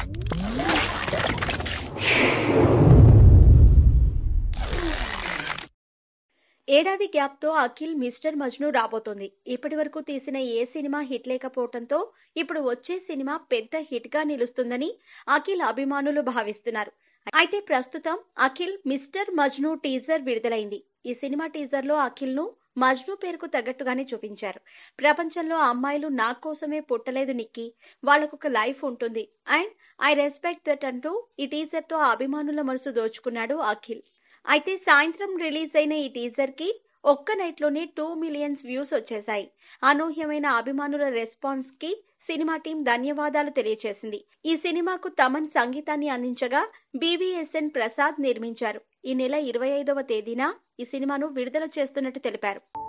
ఏడాది గ్యాప్తో అఖిల్ మిస్టర్ మజ్ను రాబోతోంది ఇప్పటి వరకు తీసిన ఏ సినిమా హిట్ లేకపోవడంతో ఇప్పుడు వచ్చే సినిమా పెద్ద హిట్ గా నిలుస్తుందని అఖిల్ అభిమానులు భావిస్తున్నారు అయితే ప్రస్తుతం అఖిల్ మిస్టర్ మజ్ను టీజర్ విడుదలైంది ఈ సినిమా టీజర్ లో అఖిల్ ను మజ్ను పేరుకు తగ్గట్టుగానే చూపించారు ప్రపంచంలో అమ్మాయిలు నా కోసమే పుట్టలేదు నిక్కి వాళ్ళకొక లైఫ్ ఉంటుంది అండ్ ఐ రెస్పెక్ట్ దట్ అంటూ ఈ టీజర్ తో అభిమానుల మనసు దోచుకున్నాడు అఖిల్ అయితే సాయంత్రం రిలీజ్ అయిన ఈ టీజర్ కి ఒక్క నైట్ లోనే టూ మిలియన్స్ వ్యూస్ వచ్చేశాయి అనూహ్యమైన అభిమానుల రెస్పాన్స్ కి సినిమా టీం ధన్యవాదాలు తెలియజేసింది ఈ సినిమాకు తమన్ సంగీతాన్ని అందించగా బీవీఎస్ఎన్ ప్రసాద్ నిర్మించారు ఈ నెల ఇరవై ఐదవ తేదీన ఈ సినిమాను విడుదల చేస్తున్నట్టు తెలిపారు